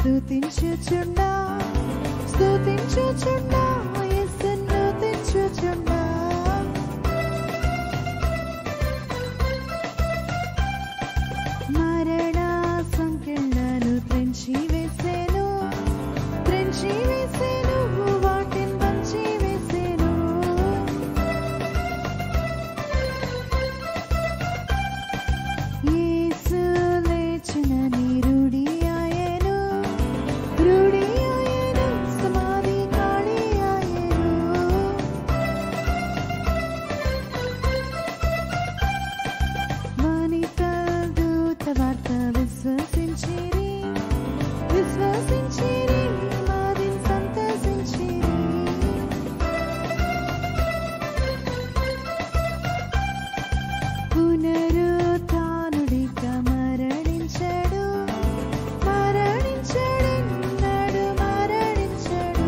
స్తుతించుచున్నా స్తుతించుచున్నా యేసును స్తుతించుచున్నా మరణ సంఖ్యలను త్రెంచి వేసేను త్రెంచి వేసేను వాటిని వంచి వేసేను యేసు లేచినని రూఢి ఆయను రూఢి ఆయను సమాధి ఖాళీ ఆయను వనిత దూత వార్త విశ్వసించిరి విశ్వసించిరి మాది సంతసించిరి పునరుత్నుడిగా మరణించాడు మరణించాడు నాడు మరణించాడు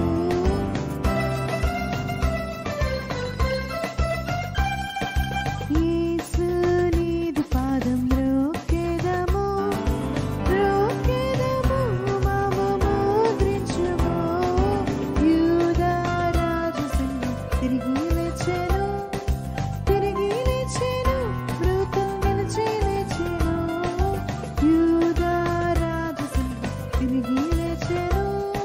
యేసు నీదు పాదం రోకెదము రోకెదము మాము ముద్రించుము యూదా రాజు సింహం తిరిగి లేచెను తిరిగి లేచెను మృతం గెలిచి లేచెను యూదా రాజు సింహం తిరిగి లేచెను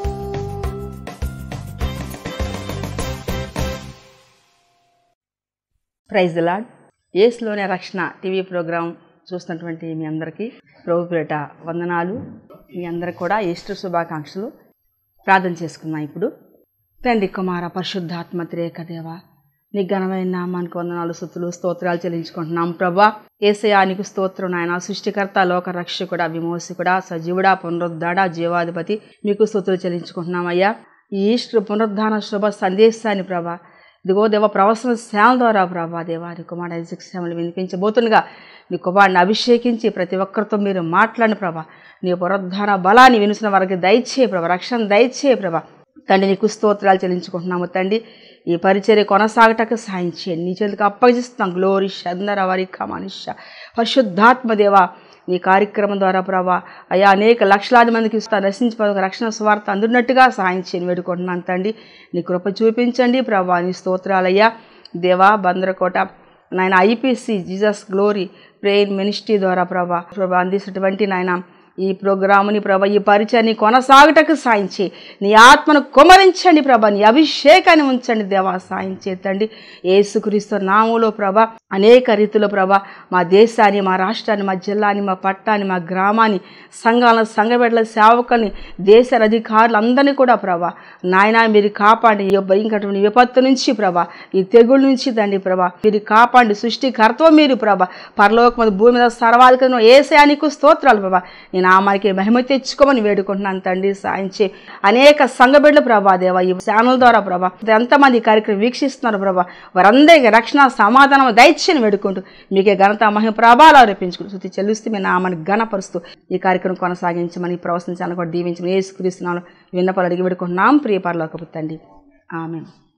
ప్రైజ్ లాడ్ ఏసులోనే రక్షణ టీవీ ప్రోగ్రాం చూస్తున్నటువంటి మీ అందరికీ ప్రభు పేట వందనాలు మీ అందరికి కూడా ఈస్టర్ శుభాకాంక్షలు ప్రార్థన చేసుకున్నాం ఇప్పుడు తండ్రి కుమార పరిశుద్ధాత్మ త్రేక దేవ నీ ఘనమైన నామానికి వందనాలు స్థుతులు స్తోత్రాలు చెల్లించుకుంటున్నాం ప్రభా ఏసయానికి స్తోత్రం నాయన సృష్టికర్త లోక రక్షకుడా విమోచకుడా సజీవుడా పునరుద్ధాడా జీవాధిపతి మీకు స్తోత్రులు చెల్లించుకుంటున్నాం అయ్యా ఈ ఈస్టర్ పునరుద్ధాన శుభ సందేశాన్ని ప్రభా ఇదిగో దేవ ప్రవసన సేవల ద్వారా ప్రభా దేవా నీ కుమారుడు ఐజక్ సేవలు వినిపించబోతుండగా నీ కుమారుని అభిషేకించి ప్రతి ఒక్కరితో మీరు మాట్లాడిన ప్రభా నీ పునరుద్ధాన బలాన్ని వినుసిన వారికి దయచే ప్రభా రక్షణ దయచే ప్రభా తండ్రి నీకు స్తోత్రాలు చెల్లించుకుంటున్నాము తండ్రి ఈ పరిచర్య కొనసాగటకు సాయం చేయండి నీ చేతికి అప్పగిస్తున్నాం గ్లోరి చందర వరి కమనిష పరిశుద్ధాత్మ దేవా నీ కార్యక్రమం ద్వారా ప్రభా అయా అనేక లక్షలాది మందికి ఇస్తా నశించిపోయి రక్షణ స్వార్థ అందున్నట్టుగా సాయం చేయని వేడుకుంటున్నాను తండ్రి నీ కృప చూపించండి ప్రభా నీ స్తోత్రాలయ్యా దేవా బందరకోట నాయన IPC Jesus glory prayer ministry ద్వారా ప్రభా ప్రభా అందిస్తున్నటువంటి నాయన ఈ ప్రోగ్రాముని ప్రభ ఈ పరిచయాన్ని కొనసాగుటకు సాయించి నీ ఆత్మను కుమరించండి ప్రభ నీ అభిషేకాన్ని ఉంచండి దేవా సాయం చేతండి ఏసుక్రీస్తు నామంలో ప్రభ అనేక రీతిలో ప్రభ మా దేశాన్ని మా రాష్ట్రాన్ని మా జిల్లాని మా పట్టాన్ని మా గ్రామాన్ని సంఘాలను సంఘబిడ్డల సేవకుల్ని దేశ అధికారులు అందరినీ కూడా ప్రభ నాయన మీరు కాపాడి ఈ భయంకరమైన విపత్తు నుంచి ప్రభ ఈ తెగుళ్ళ నుంచి తండ్రి ప్రభ మీరు కాపాడి సృష్టికర్తవ మీరు ప్రభ పరలోక మీద భూమి మీద సర్వాధికం ఏసయానికి స్తోత్రాలు ప్రభ నీ నామానికి మహిమ తెచ్చుకోమని వేడుకుంటున్నాను తండ్రి సాయించి అనేక సంఘబిడ్డలు ప్రభా దేవ ఈ ఛానల్ ద్వారా ప్రభా ఎంతమంది ఈ కార్యక్రమం వీక్షిస్తున్నారు ప్రభా వారందరికీ రక్షణ సమాధానం దయచేని వేడుకుంటూ మీకే ఘనత మహిమ ప్రభావాలు ఆరోపించుకుంటూ శృతి చెల్లిస్తూ మీ నామాన్ని ఘనపరుస్తూ ఈ కార్యక్రమం కొనసాగించమని ప్రవశించాలని కూడా దీవించమని ఏసుక్రీస్తున్నాను విన్నపాలు అడిగి వేడుకుంటున్నాం ప్రియ పరలోకపు తండ్రి ఆమె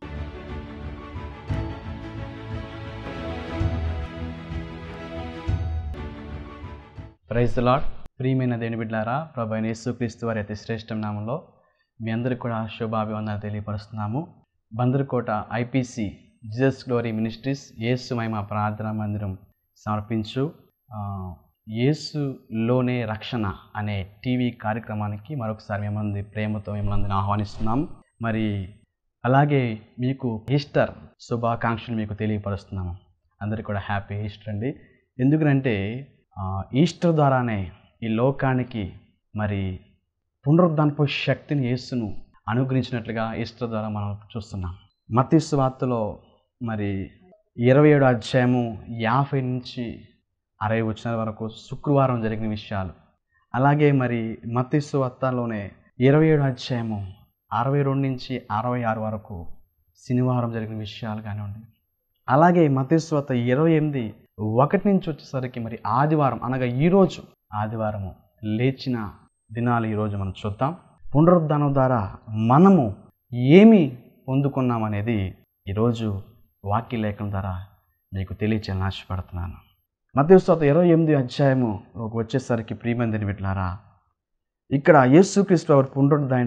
ప్రైజ్ లాడ్ ప్రియమైన దేని బిడ్డారా ప్రభు అయిన యేసుక్రీస్తు వారి అతి శ్రేష్టం నామంలో మీ అందరికీ కూడా శుభాభివందనాలు తెలియపరుస్తున్నాము Bandarkota IPC Jesus glory ministries యేసు మహిమ ప్రార్థనా మందిరం సమర్పించు ఆ, యేసులోనే రక్షణ అనే టీవీ కార్యక్రమానికి మరొకసారి మిమ్మల్ని ప్రేమతో మిమ్మల్ని ఆహ్వానిస్తున్నాం మరి అలాగే మీకు ఈస్టర్ శుభాకాంక్షలు మీకు తెలియపరుస్తున్నాము అందరికీ కూడా హ్యాపీ ఈస్టర్ అండి ఎందుకంటే ఆ, ఈస్టర్ ద్వారానే ఈ లోకానికి మరి పునరుద్ధరణపు శక్తిని యేసును అనుగ్రహించినట్లుగా ఈస్టర్ ద్వారా మనం చూస్తున్నాం మతీసు వార్తలో మరి ఇరవై ఏడు అధ్యాయము యాభై నుంచి అరవై వచ్చిన వరకు శుక్రవారం జరిగిన విషయాలు అలాగే మరి మతీసు వార్తలోనే ఇరవై ఏడు అధ్యాయము అరవై రెండు నుంచి అరవై ఆరు వరకు శనివారం జరిగిన విషయాలు కానివ్వండి అలాగే మతేశ్వత ఇరవై ఎనిమిది ఒకటి నుంచి వచ్చేసరికి మరి ఆదివారం అనగా ఈరోజు ఆదివారము లేచిన దినాలు ఈరోజు మనం చూద్దాం పునరుద్ధానం ద్వారా మనము ఏమి పొందుకున్నామనేది ఈరోజు వాక్య లేఖనం ద్వారా మీకు తెలియచేయాలని ఆశపడుతున్నాను మతేశ్వత ఇరవై ఎనిమిది అధ్యాయము వచ్చేసరికి ప్రియమందిని బిడ్లారా ఇక్కడ యేసుక్రీస్తు వారు పునరుద్ధాయన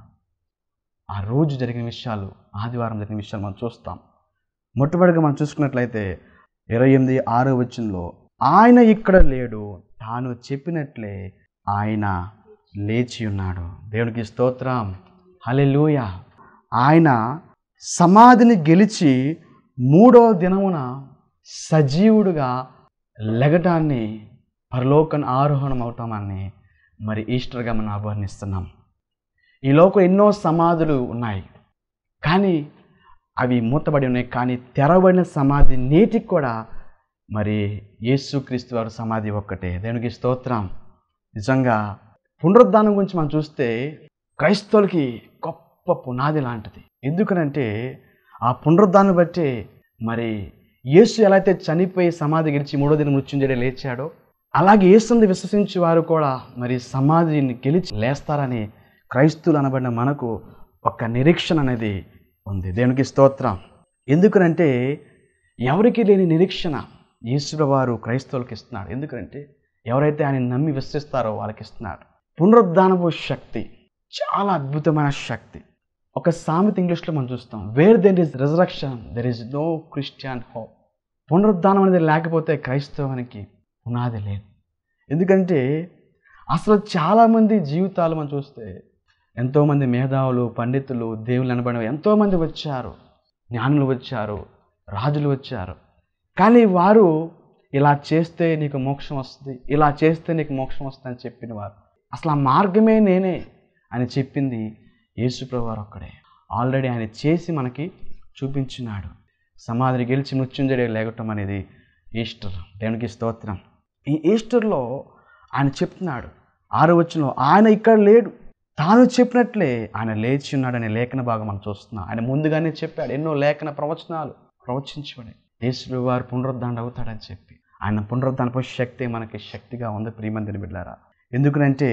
ఆ రోజు జరిగిన విషయాలు ఆదివారం జరిగిన విషయాలు మనం చూస్తాం మొట్టమొదటిగా మనం చూసుకున్నట్లయితే ఇరవై ఎనిమిది ఆరో వచ్చంలో ఆయన ఇక్కడ లేడు తాను చెప్పినట్లే ఆయన లేచి ఉన్నాడు దేవునికి స్తోత్రం హలెలూయ ఆయన సమాధిని గెలిచి మూడో దినమున సజీవుడుగా లెగటాన్ని పరలోకన్ ఆరోహణం అవటామని మరి ఈస్టర్గా మనం ఆహ్వానిస్తున్నాం ఈ లోకం ఎన్నో సమాధులు ఉన్నాయి కానీ అవి మూతబడి ఉన్నాయి కానీ తెరవబడిన సమాధి నేటికి కూడా మరి యేసుక్రీస్తు వారి సమాధి ఒక్కటే దేవునికి స్తోత్రం నిజంగా పునరుద్ధానం గురించి మనం చూస్తే క్రైస్తవులకి గొప్ప పునాది లాంటిది ఎందుకనంటే ఆ పునరుద్ధానం బట్టి మరి యేసు ఎలా అయితే చనిపోయి సమాధి గెలిచి మూడో దిన మృత్యుంజడే లేచాడో అలాగే యేసుని విశ్వసించే వారు కూడా మరి సమాధిని గెలిచి లేస్తారని క్రైస్తువులు అనబడిన మనకు ఒక నిరీక్షణ అనేది ఉంది దేవునికి స్తోత్రం ఎందుకనంటే ఎవరికి లేని నిరీక్షణ యేసుడు వారు క్రైస్తవులకు ఇస్తున్నాడు ఎందుకంటే ఎవరైతే ఆయన నమ్మి విశ్వసిస్తారో వాళ్ళకి ఇస్తున్నాడు పునరుద్ధానపు శక్తి చాలా అద్భుతమైన శక్తి ఒక సామెత ఇంగ్లీష్లో మనం చూస్తాం where there is resurrection there is no Christian hope పునరుద్ధానం అనేది లేకపోతే క్రైస్తవానికి పునాది లేదు ఎందుకంటే అసలు చాలామంది జీవితాలు మనం చూస్తే ఎంతోమంది మేధావులు పండితులు దేవుళ్ళు అనబడిన ఎంతోమంది వచ్చారు జ్ఞానులు వచ్చారు రాజులు వచ్చారు కానీ వారు ఇలా చేస్తే నీకు మోక్షం వస్తుంది ఇలా చేస్తే నీకు మోక్షం వస్తుంది అని చెప్పిన వారు అసలు ఆ మార్గమే నేనే అని చెప్పింది యేసుప్రభు వారు ఒక్కడే ఆల్రెడీ ఆయన చేసి మనకి చూపించినాడు సమాధిని గెలిచి మృత్యుంజడే లేగటం అనేది ఈస్టర్ దేవునికి స్తోత్రం ఈ ఈస్టర్లో ఆయన చెప్తున్నాడు ఆరో వచ్చిన ఆయన ఇక్కడ లేడు తాను చెప్పినట్లే ఆయన లేచి ఉన్నాడనే లేఖన భాగం మనం చూస్తున్నాం ఆయన ముందుగానే చెప్పాడు ఎన్నో లేఖన ప్రవచనాలు ప్రవచించుకుని యేసుడు వారు పునరుద్ధానం అవుతాడని చెప్పి ఆయన పునరుద్ధానపు శక్తి మనకి శక్తిగా ఉంది ప్రియమందిని బిడ్డారా ఎందుకనంటే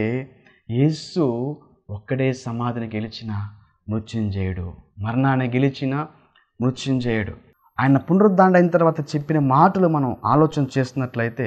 యేసు ఒక్కడే సమాధిని గెలిచిన మృత్యుంజయుడు మరణాన్ని గెలిచిన మృత్యుంజయుడు ఆయన పునరుద్ధారణ అయిన తర్వాత చెప్పిన మాటలు మనం ఆలోచన చేస్తున్నట్లయితే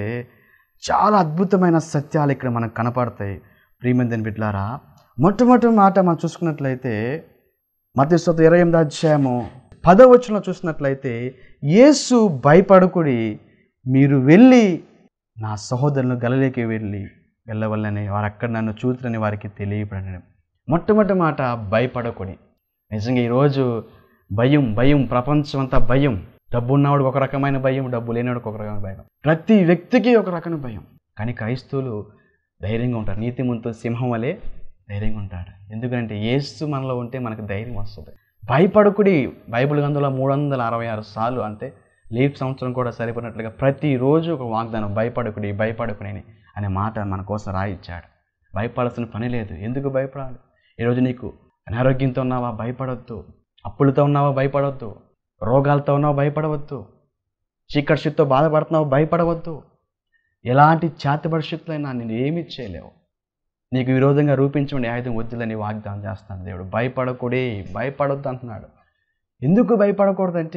చాలా అద్భుతమైన సత్యాలు ఇక్కడ మనకు కనపడతాయి ప్రియమందిని బిడ్లారా మొట్టమొదటి మాట మనం చూసుకున్నట్లయితే మధ్యస్థత ఇరవై ఎనిమిది అధ్యాయము పదవచనంలో చూసినట్లయితే యేసు భయపడకుడి మీరు వెళ్ళి నా సహోదరులను గలలేకి వెళ్ళి వెళ్ళవల్లని వారు అక్కడ నన్ను చూతులని వారికి తెలియపడడం మొట్టమొదటి మాట భయపడకుడి నిజంగా ఈరోజు భయం భయం ప్రపంచం అంతా భయం డబ్బు ఉన్నవాడికి ఒక రకమైన భయం డబ్బు లేనివాడికి ఒక రకమైన భయం ప్రతి వ్యక్తికి ఒక రకమైన భయం కానీ క్రైస్తవులు ధైర్యంగా ఉంటారు నీతిమంతులు సింహం వలె ధైర్యంగా ఉంటాడు ఎందుకంటే ఏసు మనలో ఉంటే మనకు ధైర్యం వస్తుంది భయపడకుడి బైబిల్ గంధంలో మూడు వందల అరవై ఆరు సార్లు అంటే లీప్ సంవత్సరం కూడా సరిపడినట్లుగా ప్రతిరోజు ఒక వాగ్దానం భయపడకుడి భయపడకుడి అని అనే మాట మన కోసం రాయిచ్చాడు భయపడాల్సిన పని లేదు ఎందుకు భయపడాలి ఈరోజు నీకు అనారోగ్యంతో ఉన్నావా భయపడవద్దు అప్పులతో ఉన్నావా భయపడవద్దు రోగాలతో ఉన్నావా భయపడవద్దు చీకటి శక్తితో బాధపడుతున్నావు భయపడవద్దు ఎలాంటి చేతి పరిస్థితులైనా నేను ఏమీ చేయలేవు నీకు విరోధంగా రూపించమని ఆయుధం వద్దులని వాగ్దానం చేస్తాను దేవుడు భయపడకూడే భయపడొద్దు అంటున్నాడు ఎందుకు భయపడకూడదంటే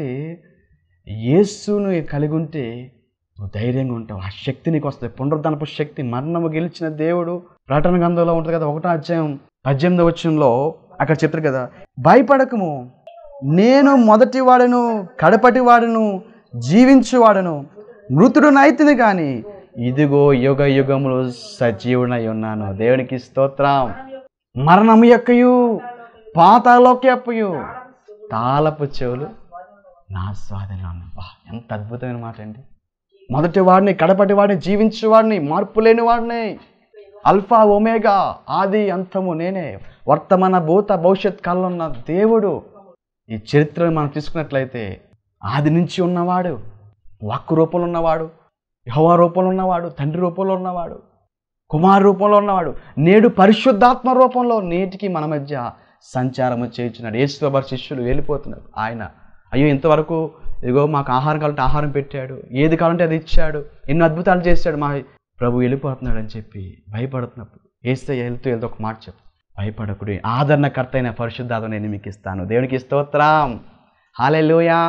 యేసును కలిగి ఉంటే నువ్వు ధైర్యంగా ఉంటావు ఆ శక్తి నీకు వస్తుంది పునరుద్ధనపు శక్తి మరణము గెలిచిన దేవుడు ప్రకటన గంధంలో ఉంటుంది కదా ఒకటో అధ్యాయం పద్దెనిమిది వచ్చంలో అక్కడ చెప్తారు కదా భయపడకము నేను మొదటి వాడను కడపటి వాడను జీవించువాడను మృతుడు నైతిని కానీ ఇదిగో యుగ యుగములు సజీవునై ఉన్నాను దేవునికి స్తోత్రం మరణము యొక్కయు పాతాలోకి అప్పయు తాళపు చెవులు నా స్వాధీనంలో ఉన్నాయి బా ఎంత అద్భుతమైన మాట అండి మొదటి వాడిని కడపటి వాడిని జీవించేవాడిని మార్పు లేని వాడిని అల్ఫా ఒమేగా ఆది అంతము నేనే వర్తమాన భూత భవిష్యత్ కాలంలో ఉన్న దేవుడు ఈ చరిత్రను మనం తీసుకున్నట్లయితే ఆది నుంచి ఉన్నవాడు వాక్కు రూపంలో ఉన్నవాడు యహోవా రూపంలో ఉన్నవాడు తండ్రి రూపంలో ఉన్నవాడు కుమార్ రూపంలో ఉన్నవాడు నేడు పరిశుద్ధాత్మ రూపంలో నేటికి మన మధ్య సంచారము చేయించున్నాడు యేసువారి శిష్యులు వెళ్ళిపోతున్నారు ఆయన అయ్యో ఇంతవరకు ఇదిగో మాకు ఆహారం కావాలంటే ఆహారం పెట్టాడు ఏది కావాలంటే అది ఇచ్చాడు ఎన్నో అద్భుతాలు చేశాడు మా ప్రభు వెళ్ళిపోతున్నాడు అని చెప్పి భయపడుతున్నప్పుడు వేస్తే వెళ్తూ వెళ్తూ ఒక మాట చెప్పు భయపడకుడి ఆదరణకర్త అయిన పరిశుద్ధాత్మ నేను మీకు ఇస్తాను దేవునికి స్తోత్రం హాలెలుయా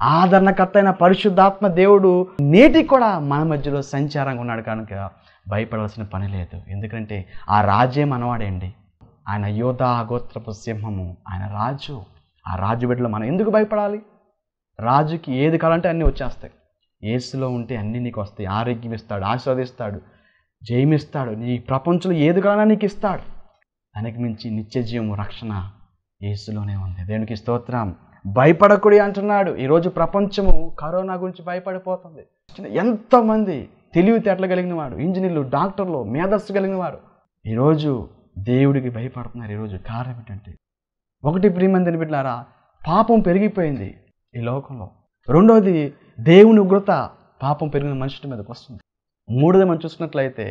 ఆదరణకర్త అయిన పరిశుద్ధాత్మ దేవుడు నేటికి కూడా మన మధ్యలో సంచారంగా ఉన్నాడు కనుక భయపడాల్సిన పని లేదు ఎందుకంటే ఆ రాజే మనవాడే అండి ఆయన యోధ గోత్రపు సింహము ఆయన రాజు ఆ రాజు బిడ్డలో మనం ఎందుకు భయపడాలి రాజుకి ఏది కావాలంటే అన్నీ వచ్చేస్తాయి ఏసులో ఉంటే అన్నీ నీకు వస్తాయి ఆరోగ్యం ఇస్తాడు ఆస్వాదిస్తాడు జయమిస్తాడు నీ ప్రపంచంలో ఏది కావాలన్నా నీకు ఇస్తాడు దానికి మించి నిత్య జీవము రక్షణ యేసులోనే ఉంది దేవునికి స్తోత్రం భయపడకుడి అంటున్నాడు ఈరోజు ప్రపంచము కరోనా గురించి భయపడిపోతుంది ఎంతమంది తెలివితేటలు కలిగిన వాడు ఇంజనీర్లు డాక్టర్లు మేధస్సు కలిగిన వారు ఈరోజు దేవుడికి భయపడుతున్నారు ఈరోజు కారణం ఏంటంటే ఒకటి ప్రియమందిని బిడ్డారా పాపం పెరిగిపోయింది ఈ లోకంలో రెండోది దేవుని ఉగ్రత పాపం పెరిగిన మనుషుల మీదకి వస్తుంది మూడోది మనం చూసుకున్నట్లయితే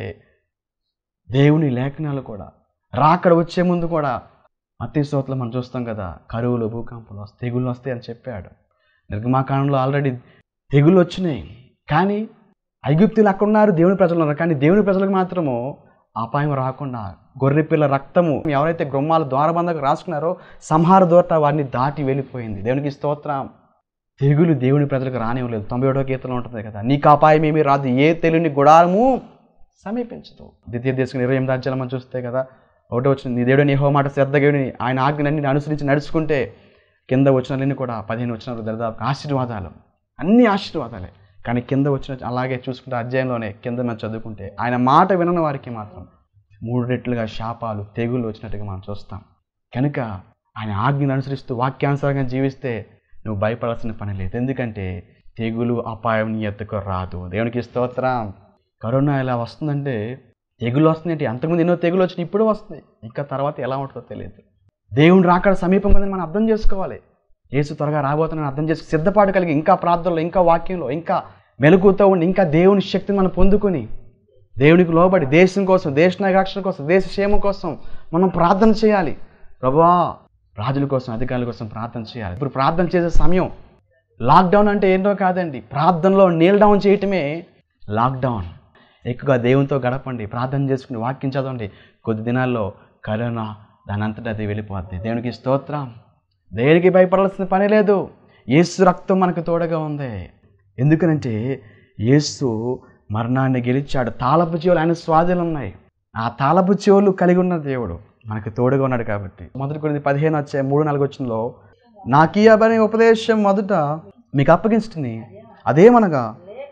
దేవుని లేఖనాలు కూడా రాకడ వచ్చే ముందు కూడా మత్తి స్తోత్రం మనం చూస్తాం కదా కరువులు భూకంపాలు వస్తాయి తెగుళ్ళు వస్తాయి అని చెప్పాడు నిర్గమాకాండంలో ఆల్రెడీ తెగుళ్ళు వచ్చినాయి కానీ ఐగుప్తులు అక్కడ ఉన్నారు దేవుని ప్రజలు ఉన్నారు కానీ దేవుని ప్రజలకు మాత్రము అపాయం రాకుండా గొర్రెపిల్ల రక్తము ఎవరైతే గ్రొమ్మాల ద్వారబంధకు రాసుకున్నారో సంహార దూరట వారిని దాటి వెళ్ళిపోయింది దేవునికి స్తోత్రం తెగులు దేవుని ప్రజలకు రానివ్వలేదు తొంభై ఏడో కీర్తనలో ఉంటుంది కదా నీకు అపాయం ఏమీ రాదు ఏ తెలుని గుడారము సమీపించదు ద్వితీయ దేశం ఇరవై ఎనిమిది అధ్యాయం మనం చూస్తే కదా ఒకటో వచ్చింది నీ దేవుడు నీ హో మాట శ్రద్ధగా విని ఆయన ఆజ్ఞలన్నీ అనుసరించి నడుచుకుంటే కింద వచ్చినన్ని కూడా పదిహేను వచ్చిన దరిదాపు ఆశీర్వాదాలు అన్ని ఆశీర్వాదాలే కానీ కింద వచ్చిన అలాగే చూసుకుంటే అధ్యాయంలోనే కింద మనం చదువుకుంటే ఆయన మాట వినని వారికి మాత్రం మూడు రెట్లుగా శాపాలు తెగుళ్ళు వచ్చినట్టుగా మనం చూస్తాం కనుక ఆయన ఆజ్ఞను అనుసరిస్తూ వాక్యానుసారంగా జీవిస్తే నువ్వు భయపడాల్సిన పని లేదు ఎందుకంటే తెగులు అపాయం నీ ఎత్తుకు రాదు దేవునికి స్తోత్రం కరోనా ఎలా వస్తుందంటే తెగులు వస్తుందంటే అంతకుముందు ఎన్నో తెగులు వచ్చినాయి ఇప్పుడు వస్తుంది ఇంకా తర్వాత ఎలా ఉంటుందో తెలియదు దేవుని రాకడ సమీపం ఉందని మనం అర్థం చేసుకోవాలి యేసు త్వరగా రాబోతున్నాను అర్థం చేసి సిద్ధపాటు కలిగి ఇంకా ప్రార్థనలో ఇంకా వాక్యంలో ఇంకా మెలకుతో ఉండి ఇంకా దేవుని శక్తిని మనం పొందుకొని దేవునికి లోబడి దేశం కోసం దేశ రక్షణ కోసం దేశ క్షేమం కోసం మనం ప్రార్థన చేయాలి ప్రభా రాజుల కోసం అధికారుల కోసం ప్రార్థన చేయాలి ఇప్పుడు ప్రార్థన చేసే సమయం లాక్డౌన్ అంటే ఏంటో కాదండి ప్రార్థనలో నీల్ డౌన్ చేయటమే లాక్డౌన్ ఎక్కువగా దేవునితో గడపండి ప్రార్థన చేసుకుని వాక్యం చదవండి కొద్ది దినాల్లో కరోనా దాని అంతటా అది వెళ్ళిపోద్ది దేవునికి స్తోత్రం దేనికి భయపడాల్సిన పని లేదు యేసు రక్తం మనకు తోడుగా ఉంది ఎందుకనంటే యేసు మరణాన్ని గెలిచాడు తాళపు చెవులు ఆయన స్వాధీనం ఉన్నాయి ఆ తాళపు చెవులు కలిగి ఉన్న దేవుడు మనకు తోడుగా ఉన్నాడు కాబట్టి మొదటి కొన్ని పదిహేను వచ్చే మూడు నాలుగు వచ్చినలో నాకీయబని ఉపదేశం మొదట మీకు అప్పగించుతుంది అదేమనగా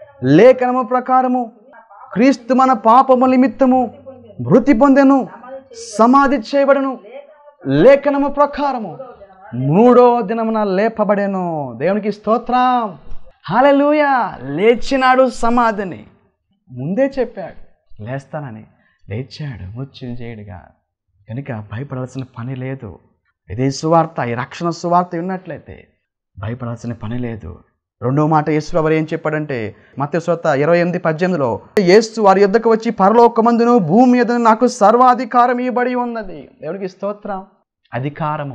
లేఖనము ప్రకారము క్రీస్తు మన పాపము నిమిత్తము మృతి పొందెను సమాధి చేయబడను లేఖనము ప్రకారము మూడో దినమున లేపబడెను దేవునికి స్తోత్రం హాలెలూయ లేచినాడు సమాధిని ముందే చెప్పాడు లేస్తానని లేచాడు మృత్యుంజయుడిగా కనుక భయపడాల్సిన పని లేదు ఇదే సువార్త ఈ రక్షణ సువార్త ఉన్నట్లయితే భయపడాల్సిన పని లేదు రెండో మాట యేసు ఎవరు ఏం చెప్పాడంటే మత్య స్వత ఇరవై ఎనిమిది పద్దెనిమిదిలో యేసు వారి యుద్ధకు వచ్చి పరలోకమందును భూమి మీద నాకు సర్వాధికారం ఇవ్వబడి ఉన్నది దేవుడికి స్తోత్రం అధికారము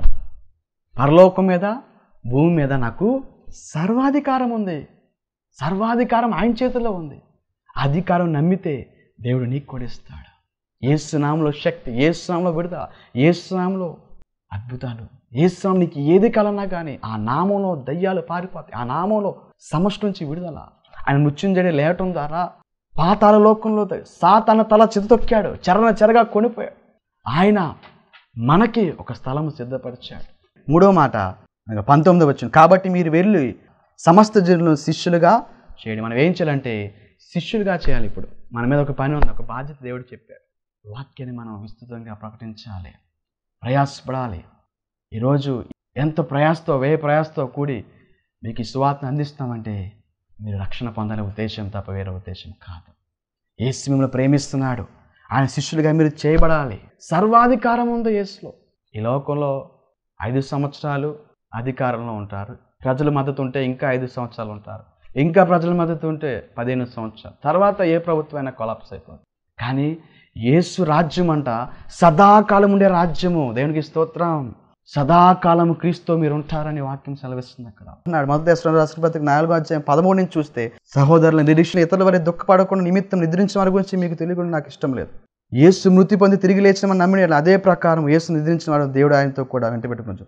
పరలోకం మీద భూమి మీద నాకు సర్వాధికారం ఉంది సర్వాధికారం ఆయన చేతిలో ఉంది అధికారం నమ్మితే దేవుడు నీకు కూడా ఇస్తాడు ఏసునామంలో శక్తి ఏసునామంలో విడుదల ఏసునామంలో అద్భుతాలు ఏసునామం నీకు ఏది కలన్నా కానీ ఆ నామంలో దయ్యాలు పారిపోతాయి ఆ నామంలో సమస్య నుంచి విడుదల ఆయన మృత్యుంజడి లేవటం ద్వారా పాతాల లోకంలో సాతన తల చితతొక్కాడు చెరన చెరగా కొనిపోయాడు ఆయన మనకి ఒక స్థలం సిద్ధపరిచాడు మూడో మాట అనగా పంతొమ్మిది వచ్చింది కాబట్టి మీరు వెళ్ళి సమస్త జనులను శిష్యులుగా చేయండి మనం ఏం చేయాలంటే శిష్యులుగా చేయాలి ఇప్పుడు మన మీద ఒక పని ఉంది ఒక బాధ్యత దేవుడు చెప్పాడు వాక్యాన్ని మనం విస్తృతంగా ప్రకటించాలి ప్రయాసపడాలి ఈరోజు ఎంత ప్రయాసతో వ్యయ ప్రయాసతో కూడి మీకు ఈ సువార్తను అందిస్తామంటే మీరు రక్షణ పొందాలనే ఉద్దేశం తప్ప వేరే ఉద్దేశం కాదు యేసు మిమ్మల్ని ప్రేమిస్తున్నాడు ఆయన శిష్యులుగా మీరు చేయబడాలి సర్వాధికారం ఉంది యేసులో ఈ లోకంలో ఐదు సంవత్సరాలు అధికారంలో ఉంటారు ప్రజల మద్దతు ఉంటే ఇంకా ఐదు సంవత్సరాలు ఉంటారు ఇంకా ప్రజల మద్దతు ఉంటే పదిహేను సంవత్సరాలు తర్వాత ఏ ప్రభుత్వం అయినా కొలాప్స్ అయిపోతుంది కానీ యేసు రాజ్యం అంట సదాకాలం ఉండే రాజ్యము దేవునికి స్తోత్రం సదాకాలం క్రీస్తు మీరు ఉంటారని వాక్యం సెలవిస్తుంది అక్కడ అన్నాడు మొదటి దేశంలో రాష్ట్ర పత్రిక నాలుగో అధ్యాయం పదమూడు నుంచి చూస్తే సహోదరుల నిరీక్షణ ఇతరుల వారి దుఃఖపడకుండా నిమిత్తం నిద్రించిన వారి గురించి మీకు తెలియకుండా నాకు ఇష్టం లేదు యేసు మృతి పొంది తిరిగి లేచిన నమ్మిన అదే ప్రకారం యేసు నిద్రించిన వాడు దేవుడు ఆయనతో కూడా వెంట పెట్టుకోవచ్చు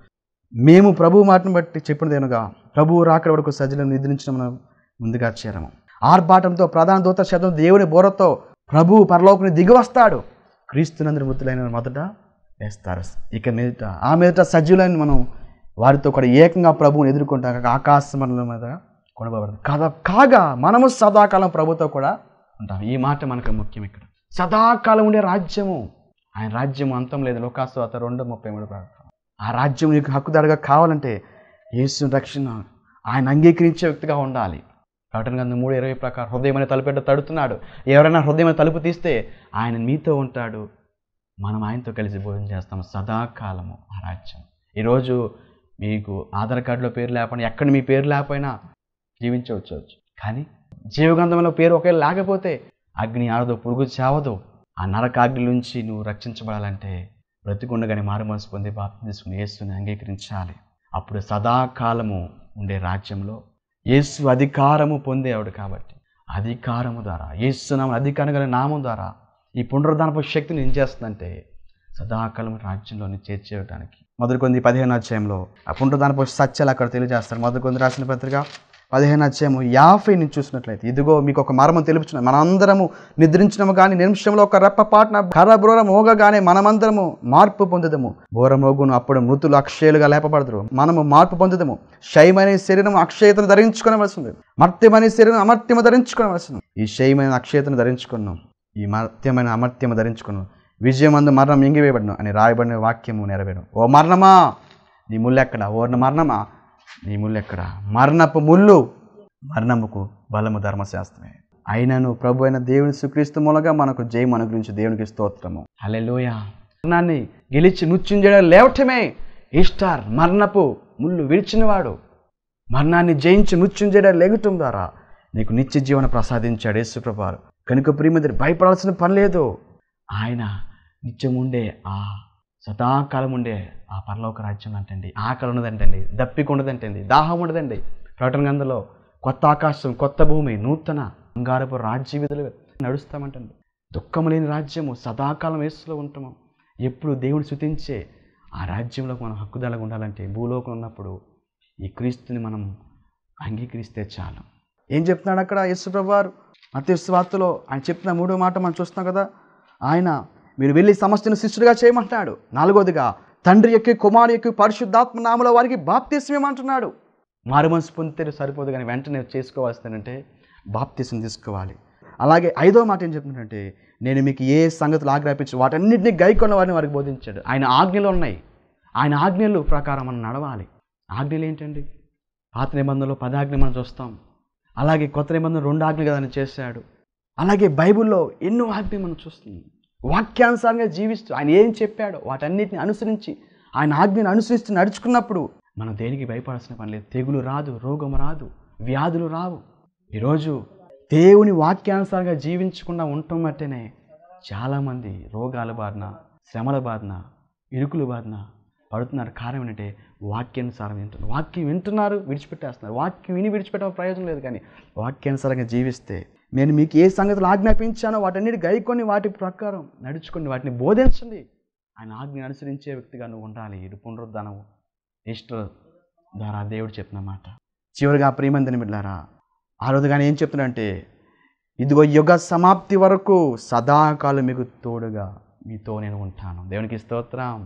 మేము ప్రభు మాటను బట్టి చెప్పినదేనుగా ప్రభువు రాకడ వరకు సజ్జలను నిద్రించడం మనం ముందుగా చేరము ఆర్భాటంతో ప్రధాన దూత శబ్దం దేవుని బోరతో ప్రభువు పరలోకని దిగి వస్తాడు క్రీస్తునందరి మృతులైన మొదట వేస్తారు ఇక మీదట ఆ మీదట సజ్జులైన మనం వారితో కూడా ఏకంగా ప్రభువుని ఎదుర్కొంటాం ఆకాశమల మీద కొనబడదు కాదా కాగా మనము సదాకాలం ప్రభుతో కూడా ఉంటాం ఈ మాట మనకు ముఖ్యం ఇక్కడ సదాకాలం ఉండే రాజ్యము ఆయన రాజ్యం అంతం లేదు లోకాసువాత రెండు ముప్పై మూడు ప్రకారం ఆ రాజ్యం నీకు హక్కుదారుగా కావాలంటే యేసు రక్షణ ఆయన అంగీకరించే వ్యక్తిగా ఉండాలి ప్రకటన గ్రంథం మూడు ఇరవై ప్రకారం హృదయం అనే తలుపెట్ట తడుతున్నాడు ఎవరైనా హృదయం అనే తలుపు తీస్తే ఆయన మీతో ఉంటాడు మనం ఆయనతో కలిసి భోజనం చేస్తాం సదాకాలము ఆ రాజ్యం ఈరోజు మీకు ఆధార్ కార్డులో పేరు లేకపోయినా ఎక్కడ మీ పేరు లేకపోయినా జీవించవచ్చు కానీ జీవగంధంలో పేరు ఒకవేళ లేకపోతే అగ్ని ఆడదు పురుగు చావదు ఆ నరకాగ్ని నుంచి నువ్వు రక్షించబడాలంటే బ్రతికుండగానే మారు మనసు పొంది బాప్తి తీసుకుని యేసుని అంగీకరించాలి అప్పుడు సదాకాలము ఉండే రాజ్యంలో యేసు అధికారము పొందేవాడు కాబట్టి అధికారము ద్వారా యేసు నామం అధికారం గల నామం ద్వారా ఈ పునరుద్ధానపు శక్తిని ఏం చేస్తుందంటే సదాకాలం రాజ్యంలోని చేర్చేయడానికి మొదటి కొంది పదిహేను అధ్యాయంలో ఆ పునరుద్ధానపు సత్యాలు అక్కడ తెలియజేస్తారు మొదటి కొంది రాసిన పత్రిక పదిహేను అధ్యాయము యాభై నుంచి చూసినట్లయితే ఇదిగో మీకు ఒక మర్మం తెలుపుచున్నాం మనందరము నిద్రించినము కానీ నిమిషంలో ఒక రెప్ప పాటన కర్ర బోర మోగగానే మనమందరము మార్పు పొందుదము బోర మోగును అప్పుడు మృతులు అక్షయులుగా లేపబడదురు మనము మార్పు పొందుదము శయమైన శరీరం అక్షయతను ధరించుకోవలసింది మర్త్యమైన శరీరం అమర్త్యము ధరించుకోవలసింది ఈ శయమైన అక్షయతను ధరించుకున్నాం ఈ మర్త్యమైన అమర్త్యము ధరించుకున్నాం విజయమందు మరణం మింగివేయబడను అని రాయబడిన వాక్యము నెరవేరు ఓ మరణమా నీ ముల్లెక్కడ ఓ మరణమా నీ ముల్లెక్కడ మరణపు ముళ్ళు మరణముకు బలము ధర్మశాస్త్రమే అయినను ప్రభు అయిన దేవుని సుక్రీస్తు మూలంగా మనకు జయం అనుగ్రహించి దేవునికి స్తోత్రము హల్లెలూయా మరణాన్ని గెలిచి నృత్యుంజడం లేవటమే ఈస్టార్ మరణపు ముళ్ళు విడిచినవాడు మరణాన్ని జయించి నృత్యుంజడం లేగటం ద్వారా నీకు నిత్య జీవన ప్రసాదించాడు యేసుప్రభారు కనుక ప్రియమందిరి భయపడాల్సిన పని లేదు ఆయన నిత్యం ఉండే ఆ సదాకాలం ఉండే ఆ పరలోక రాజ్యం అంటండి ఆకలి ఉండదంటండి దప్పిక ఉండదంటండి దాహం ఉండదండి ప్రకటన గంధలో కొత్త ఆకాశం కొత్త భూమి నూతన బంగారపు రాజ్య విధులు నడుస్తామంటండి దుఃఖము లేని రాజ్యము సదాకాలం వేసులో ఉంటాము ఎప్పుడు దేవుని శుతించే ఆ రాజ్యంలోకి మనం హక్కుదలగా ఉండాలంటే భూలోకం ఉన్నప్పుడు ఈ క్రీస్తుని మనం అంగీకరిస్తే చాలు ఏం చెప్తున్నాడు అక్కడ యేసుప్రభు వారు మత్స్వార్తలో ఆయన చెప్తున్న మూడో మాట మనం చూస్తున్నాం కదా ఆయన మీరు వెళ్ళి సమస్యను శిష్యుడిగా చేయమంటున్నాడు నాలుగోదిగా తండ్రి యొక్క కుమారు యొక్క పరిశుద్ధాత్మ నామలో వారికి బాప్తిస్మేమంటున్నాడు మారు మనసు పొందితే సరిపోదు కానీ వెంటనే చేసుకోవాల్సిందంటే బాప్తిసం తీసుకోవాలి అలాగే ఐదో మాట ఏం చెప్తున్నాడంటే నేను మీకు ఏ సంగతులు ఆజ్ఞాపించు వాటన్నిటిని గైకొన్న వారిని వారికి బోధించాడు ఆయన ఆజ్ఞలు ఉన్నాయి ఆయన ఆజ్ఞలు ప్రకారం మనం నడవాలి ఆజ్ఞలు ఏంటండి పాత నిబంధనలో పదాజ్ఞ మనం చూస్తాం అలాగే కొత్త నిబంధన రెండు ఆజ్ఞలు కదా ఆయన చేశాడు అలాగే బైబిల్లో ఎన్నో ఆజ్ఞలు మనం చూస్తున్నాం వాక్యానుసారంగా జీవిస్తూ ఆయన ఏం చెప్పాడో వాటన్నిటిని అనుసరించి ఆయన ఆజ్ఞను అనుసరిస్తూ నడుచుకున్నప్పుడు మనం దేనికి భయపడాల్సిన పని లేదు తెగులు రాదు రోగం రాదు వ్యాధులు రావు ఈరోజు దేవుని వాక్యానుసారంగా జీవించకుండా ఉండటం బట్టేనే చాలామంది రోగాల బారిన శ్రమల బారిన ఇరుకుల బారిన పడుతున్నారు కారణం ఏంటంటే వాక్యానుసారం వింటున్నారు వాక్యం వింటున్నారు విడిచిపెట్టేస్తున్నారు వాక్యం విని విడిచిపెట్టే ప్రయోజనం లేదు కానీ వాక్యానుసారంగా జీవిస్తే నేను మీకు ఏ సంగతులు ఆజ్ఞాపించానో వాటన్నిటి గైకొని వాటి ప్రకారం నడుచుకొని వాటిని బోధించండి ఆయన ఆజ్ఞ అనుసరించే వ్యక్తిగా నువ్వు ఉండాలి ఇది పునరుద్ధానము ఈస్టర్ ద్వారా దేవుడు చెప్పిన మాట చివరిగా ప్రియమందని బిడ్డారా ఆ రోజు కానీ ఏం చెప్తున్నాడంటే ఇదిగో యుగ సమాప్తి వరకు సదాకాలం మీకు తోడుగా మీతో నేను ఉంటాను దేవునికి స్తోత్రం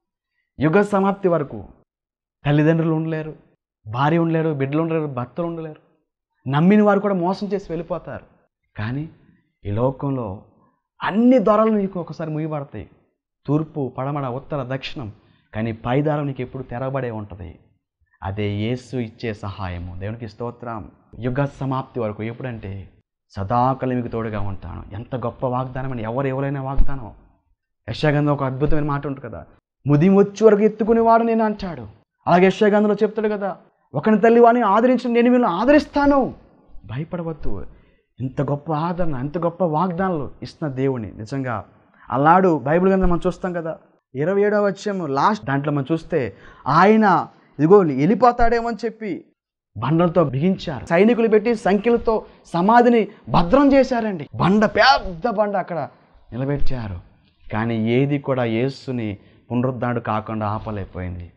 యుగ సమాప్తి వరకు తల్లిదండ్రులు ఉండలేరు భార్య ఉండలేరు బిడ్డలు ఉండలేరు భర్తలు ఉండలేరు నమ్మిన వారు కూడా మోసం చేసి వెళ్ళిపోతారు కానీ ఈ లోకంలో అన్ని దొరలు నీకు ఒకసారి ముగిపడతాయి తూర్పు పడమడ ఉత్తర దక్షిణం కానీ పైదారం నీకు ఎప్పుడు తెరబడే ఉంటుంది అదే యేసు ఇచ్చే సహాయము దేవునికి స్తోత్రం యుగ సమాప్తి వరకు ఎప్పుడంటే సదాకాలం మీకు తోడుగా ఉంటాను ఎంత గొప్ప వాగ్దానం అని ఎవరు ఎవరైనా వాగ్దానం యశాగంధం ఒక అద్భుతమైన మాట ఉంటుంది కదా ముదిమి వచ్చి వరకు ఎత్తుకునేవాడు నేను అంటాడు అలాగే యశాగంధంలో చెప్తాడు కదా ఒకని తల్లి వాడిని ఆదరించిన నేను వీళ్ళని ఆదరిస్తాను భయపడవద్దు ఇంత గొప్ప ఆదరణ ఇంత గొప్ప వాగ్దానాలు ఇస్తున్న దేవుని నిజంగా అలాడు బైబిల్ గ్రంథం మనం చూస్తాం కదా ఇరవై ఏడవ వచ్చాము లాస్ట్ దాంట్లో మనం చూస్తే ఆయన ఇదిగో వెళ్ళిపోతాడేమో అని చెప్పి బండలతో బిగించారు సైనికులు పెట్టి సంఖ్యలతో సమాధిని భద్రం చేశారండి బండ పెద్ద బండ అక్కడ నిలబెట్టారు కానీ ఏది కూడా యేసుని పునరుద్ధాడు కాకుండా ఆపలేకపోయింది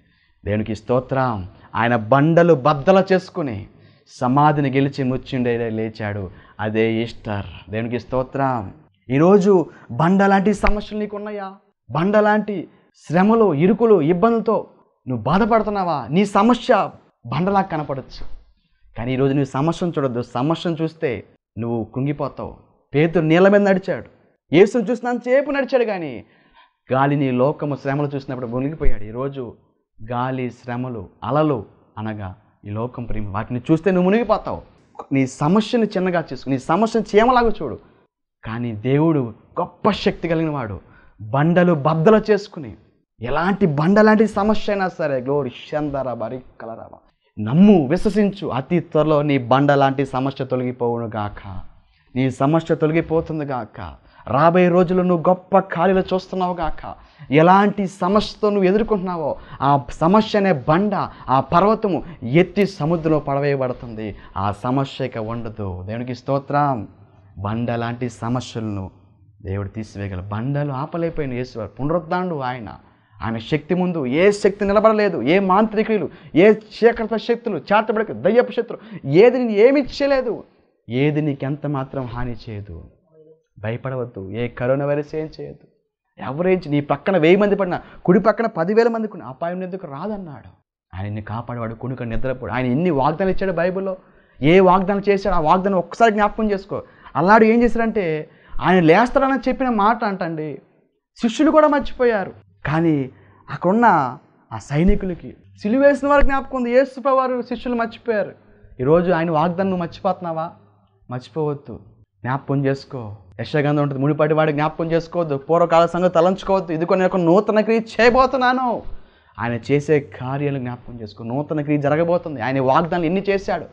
దేవునికి స్తోత్రం ఆయన బండలు బద్దల చేసుకుని సమాధిని గెలిచి ముచ్చిండే లేచాడు అదే ఈస్టర్ దేవునికి స్తోత్రం ఈరోజు బండ లాంటి సమస్యలు నీకు ఉన్నాయా బండ లాంటి శ్రమలు ఇరుకులు ఇబ్బందులతో నువ్వు బాధపడుతున్నావా నీ సమస్య బండలా కనపడచ్చు కానీ ఈరోజు నువ్వు సమస్యను చూడొద్దు సమస్యను చూస్తే నువ్వు కృంగిపోతావు పేతురు నీళ్ళ మీద నడిచాడు యేసును చూసినంతసేపు నడిచాడు కానీ గాలిని లోకము శ్రమలు చూసినప్పుడు మునిగిపోయాడు ఈరోజు గాలి శ్రమలు అలలు అనగా ఈ లోకం ప్రేమ వాటిని చూస్తే నువ్వు మునిగిపోతావు నీ సమస్యను చిన్నగా చేసుకుని నీ సమస్యను చీమలాగా చూడు కానీ దేవుడు గొప్ప శక్తి కలిగిన వాడు బండలు బద్దలు చేసుకుని ఎలాంటి బండ లాంటి సమస్య అయినా సరే గ్లోరి షందర బరి కలరావా నమ్ము విశ్వసించు అతి త్వరలో నీ బండ లాంటి సమస్య తొలగిపోవును గాక నీ సమస్య తొలగిపోతుంది గాక రాబోయే రోజుల్లో నువ్వు గొప్ప ఖాళీలో చూస్తున్నావు గాక ఎలాంటి సమస్యతో నువ్వు ఎదుర్కొంటున్నావో ఆ సమస్య అనే బండ ఆ పర్వతము ఎత్తి సముద్రంలో పడవేయబడుతుంది ఆ సమస్య ఇక ఉండదు దేవునికి స్తోత్రం బండ లాంటి సమస్యలను దేవుడు తీసివేయగల బండలు ఆపలేకపోయిన యేసు పునరుద్ధాండు ఆయన ఆయన శక్తి ముందు ఏ శక్తి నిలబడలేదు ఏ మాంత్రికులు ఏ చీకట శక్తులు చాటబడక దయ్యపు శక్తులు ఏది నేను ఏమి చేయలేదు ఏది నీకు ఎంత మాత్రం హాని చేయదు భయపడవద్దు ఏ కరోనా వైరస్ ఏం చేయదు ఎవరేం చే- నీ పక్కన వెయ్యి మంది పడినా కుడి పక్కన పదివేల మంది కొన్ని అపాయం ఎందుకు రాదన్నాడు ఆయన నిన్ను కాపాడేవాడు కునుక నిద్రపోడు ఆయన ఎన్ని వాగ్దానాలు ఇచ్చాడు బైబిల్లో ఏ వాగ్దానం చేశాడు ఆ వాగ్దానం ఒక్కసారి జ్ఞాపకం చేసుకో అల్లాడు ఏం చేశాడంటే ఆయన లేస్తాడని చెప్పిన మాట అంటండి శిష్యులు కూడా మర్చిపోయారు కానీ అక్కడున్న ఆ సైనికులకి సిలువేసిన వారు జ్ఞాపకం ఉంది యేసు వారు శిష్యులు మర్చిపోయారు ఈరోజు ఆయన వాగ్దానం నువ్వు మర్చిపోతున్నావా మర్చిపోవద్దు జ్ఞాపకం చేసుకో యశగంధం ఉంటుంది ముడిపాటి వాడు జ్ఞాపకం చేసుకోవద్దు పూర్వకాల సంగతి తలంచుకోవద్దు ఇది కొన్ని ఒక నూతన క్రియ చేయబోతున్నాను ఆయన చేసే కార్యాలు జ్ఞాపకం చేసుకో నూతన క్రియ జరగబోతుంది ఆయన వాగ్దానాలు ఎన్ని చేశాడు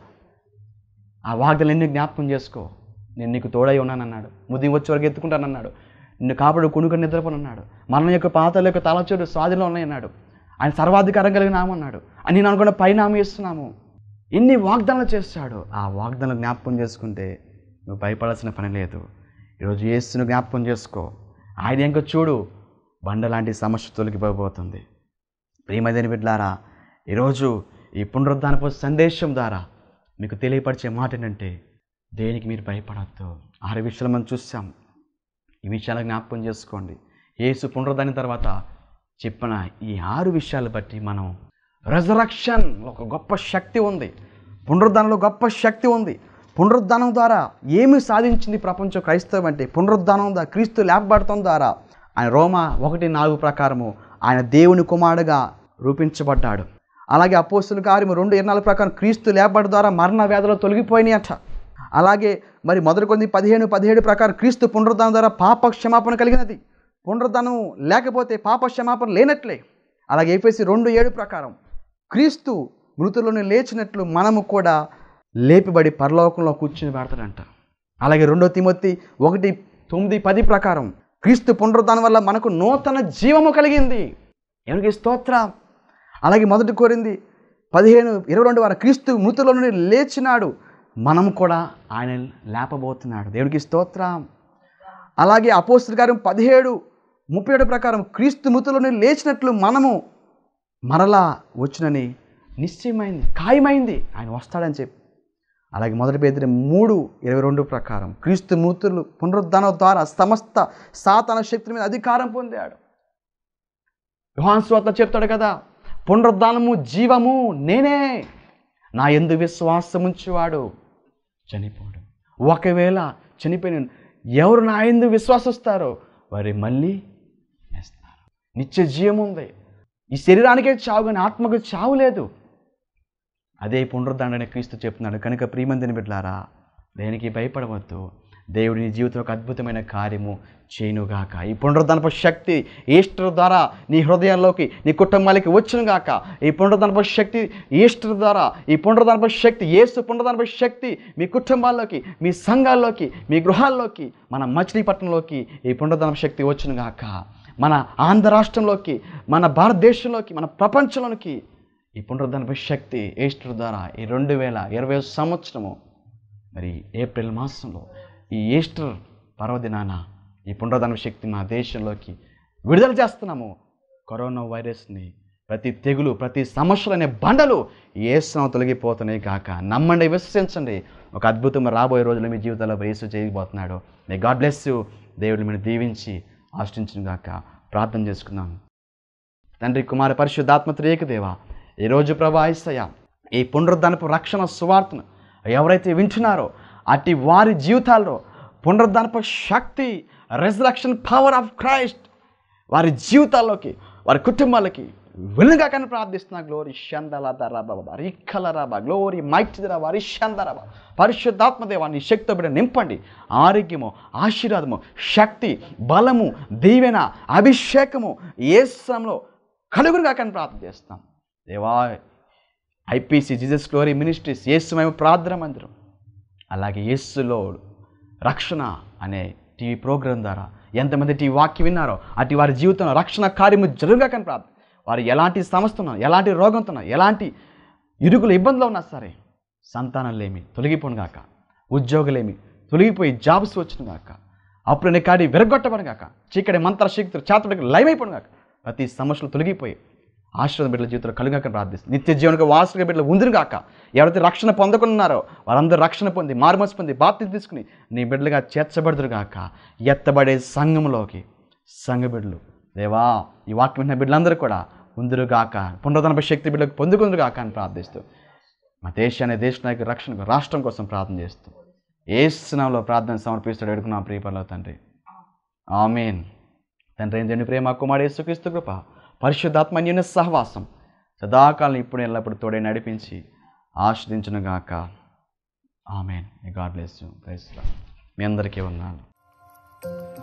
ఆ వాగ్దానాలు ఎన్ని జ్ఞాపకం చేసుకో నేను నీకు తోడై ఉన్నానన్నాడు ముది వచ్చే వరకు ఎత్తుకుంటానన్నాడు నిన్ను కాపాడు కునుక నిద్రపోనన్నాడు మరణం యొక్క పాతల యొక్క తలచోడు స్వాధీనంలో ఉన్నాయన్నాడు ఆయన సర్వాధికారం కలిగిన నామన్నాడు అని నేను అనుకున్న పైనామం ఇస్తున్నాము ఎన్ని వాగ్దానాలు చేస్తాడు ఆ వాగ్దానాలు జ్ఞాపకం చేసుకుంటే నువ్వు భయపడాల్సిన పని లేదు ఈరోజు యేసును జ్ఞాపకం చేసుకో ఆయన ఇంకా చూడు బండ లాంటి సమస్య తొలగిపోబోతుంది ప్రియమైన బిడ్డలారా ఈరోజు ఈ పునరుద్ధానపు సందేశం ద్వారా మీకు తెలియపరిచే మాట ఏంటంటే దేనికి మీరు భయపడద్దు ఆరు విషయాలు మనం చూసాం ఈ విషయాలు జ్ఞాపకం చేసుకోండి యేసు పునరుద్ధాని తర్వాత చెప్పిన ఈ ఆరు విషయాలు బట్టి మనం రెజరక్షన్ ఒక గొప్ప శక్తి ఉంది పునరుద్ధానంలో గొప్ప శక్తి ఉంది పునరుద్ధానం ద్వారా ఏమి సాధించింది ప్రపంచం క్రైస్తవం అంటే పునరుద్ధానం ద్వారా క్రీస్తు లేపబడటం ద్వారా ఆయన రోమా ఒకటి నాలుగు ప్రకారము ఆయన దేవుని కుమారుడుగా రూపించబడ్డాడు అలాగే అపోస్తుల కార్యము రెండు ఇరవై నాలుగు ప్రకారం క్రీస్తు లేపబడ ద్వారా మరణ వ్యాధులు తొలగిపోయినాయి అట అలాగే మరి మొదటి కొన్ని పదిహేను పదిహేడు ప్రకారం క్రీస్తు పునరుద్ధానం ద్వారా పాప క్షమాపణ కలిగినది పునరుద్ధానం లేకపోతే పాప క్షమాపణ లేనట్లే అలాగే ఏపీసీ రెండు ఏడు ప్రకారం క్రీస్తు మృతులను లేచినట్లు మనము కూడా లేపిబడి పరలోకంలో కూర్చుని పెడతాడంట అలాగే రెండో తిమొత్తి ఒకటి తొమ్మిది పది ప్రకారం క్రీస్తు పునరుద్ధానం వల్ల మనకు నూతన జీవము కలిగింది ఎవరికి స్తోత్రం అలాగే మొదటి కోరింది పదిహేను ఇరవై రెండు వారు క్రీస్తు మృతుల నుండి లేచినాడు మనం కూడా ఆయన లేపబోతున్నాడు దేవునికి స్తోత్రం అలాగే అపోస్తుల కార్యం పదిహేడు ముప్పై ఏడు ప్రకారం క్రీస్తు మృతుల నుండి లేచినట్లు మనము మరలా వచ్చునని నిశ్చయమైంది ఖాయమైంది ఆయన వస్తాడని చెప్పి అలాగే మొదటి పేదరి మూడు ఇరవై రెండు ప్రకారం క్రీస్తు మృతులు పునరుద్ధానం ద్వారా సమస్త సాతన శక్తి మీద అధికారం పొందాడు యోహాన్ స్వాత చెప్తాడు కదా పునరుద్ధానము జీవము నేనే నా ఎందు విశ్వాసం ఉంచేవాడు చనిపోడు ఒకవేళ చనిపోయిన ఎవరు నా ఎందు విశ్వాసిస్తారో వారి మళ్ళీ వేస్తారు నిత్య జీవం ఉంది ఈ శరీరానికే చావు కానీ ఆత్మకు చావు లేదు అదే పునరుద్ధారణ క్రీస్తు చెప్తున్నాడు కనుక ప్రియమందిని బిడ్డలారా దేనికి భయపడవద్దు దేవుడి నీ జీవితంలో ఒక అద్భుతమైన కార్యము చేయనుగాక ఈ పునరుద్ధరణపు శక్తి ఈస్టర్ ద్వారా నీ హృదయాల్లోకి నీ కుటుంబాలకి వచ్చునుగాక ఈ పునరుద్ధరణపు శక్తి ఈస్టర్ ద్వారా ఈ పునరుద్ధరణపు శక్తి ఏసు పునరుద్ధరణపు శక్తి మీ కుటుంబాల్లోకి మీ సంఘాల్లోకి మీ గృహాల్లోకి మన మచిలీపట్నంలోకి ఈ పునరుద్ధరణపు శక్తి వచ్చునుగాక మన ఆంధ్ర రాష్ట్రంలోకి మన భారతదేశంలోకి మన ప్రపంచంలోకి ఈ పునరుద్ధరణపు శక్తి ఈస్టర్ ద్వారా ఈ రెండు వేల ఇరవై సంవత్సరము మరి ఏప్రిల్ మాసంలో ఈ ఈస్టర్ పర్వదినాన ఈ పునరుద్ధరణ శక్తి మా దేశంలోకి విడుదల చేస్తున్నాము కరోనా వైరస్ని ప్రతి తెగులు ప్రతి సమస్యలు అనే బండలు ఏసునామం తొలగిపోతున్నాయి కాక నమ్మండి విశ్వసించండి ఒక అద్భుతం రాబోయే రోజుల్లో మీ జీవితంలో యేసు చేయబోతున్నాడు మే గాడ్ బ్లెస్ యూ దేవుడు మీరు దీవించి ఆశ్రయించిన గాక ప్రార్థన చేసుకుందాం తండ్రి కుమార పరిశుద్ధాత్మ త్రియక దేవ ఈరోజు ప్రభా ఇస్తయ్య ఈ పునరుద్ధరణపు రక్షణ సువార్తను ఎవరైతే వింటున్నారో అట్టి వారి జీవితాల్లో పునరుద్ధరణపు శక్తి రెజరక్షన్ పవర్ ఆఫ్ క్రైస్ట్ వారి జీవితాల్లోకి వారి కుటుంబాలకి వెనుగాకని ప్రార్థిస్తున్నా గ్లోరీ షందలదరబా రిక్కలరబా గ్లోరీ మైట్దరబా రిషందరబా పరిశుద్ధాత్మదేవా నీ శక్తితో బిడ్డ నింపండి ఆరోగ్యము ఆశీర్వాదము శక్తి బలము దీవెన అభిషేకము ఏ సమయంలో కలుగురుగాకని ప్రార్థన చేస్తాం దేవా ఐపీసీ జీసస్ గ్లోరీ మినిస్ట్రీస్ యేసుమేమో ప్రార్థన మందిరం అలాగే యేసులో రక్షణ అనే టీవీ ప్రోగ్రాం ద్వారా ఎంతమంది టీవీ వాక్యం విన్నారో అటు వారి జీవితంలో రక్షణ కార్యము జరుగుగాకని ప్రార్థన వారు ఎలాంటి సమస్య ఉన్నా ఎలాంటి రోగంతో ఉన్నా ఎలాంటి ఇరుకులు ఇబ్బందులు ఉన్నా సరే సంతానం లేమి తొలగిపోను గాక ఉద్యోగులేమి తొలగిపోయి జాబ్స్ వచ్చును గాక అప్పుడు కాడి విరగొట్టబడి గాక చీకటి మంత్ర శక్తులు చేతడికి లైవ్ అయిపోను గాక ప్రతి సమస్యలు తొలగిపోయి ఆశీర్వాద బిడ్డల జీవితంలో కలుగాక ప్రార్థిస్తుంది నిత్య జీవనకు వాసుగా బిడ్డలు ఉందిరుగాక ఎవరైతే రక్షణ పొందకున్నారో వారందరూ రక్షణ పొంది మార్మస్ పొంది బాప్తి తీసుకుని నీ బిడ్డలుగా చేర్చబడుదురుగాక ఎత్తబడే సంఘంలోకి సంఘ బిడ్డలు దేవా ఈ వాక్యం విన్న బిడ్డలందరూ కూడా ఉందిరుగాక పునరుద్ధరణ శక్తి బిడ్డలకు పొందుకుందురుగాక అని ప్రార్థిస్తూ మా దేశాన్ని దేశ నాయకు రక్షణ రాష్ట్రం కోసం ప్రార్థన చేస్తూ ఏ స్నామంలో ప్రార్థన సమర్పిస్తాడు అడుగున్నాం ప్రియపరలో తండ్రి ఆమెన్ తండ్రి ఏం తండ్రి ప్రేమ కుమారు యేసుక్రీస్తు కృప పరిశుద్ధాత్మ అన్యోన్య సహవాసం సదాకాలం ఇప్పుడు ఎల్లప్పుడు తోడే నడిపించి ఆశ్రదించునుగాక amen God bless you praise మీ అందరికీ ఉన్నాను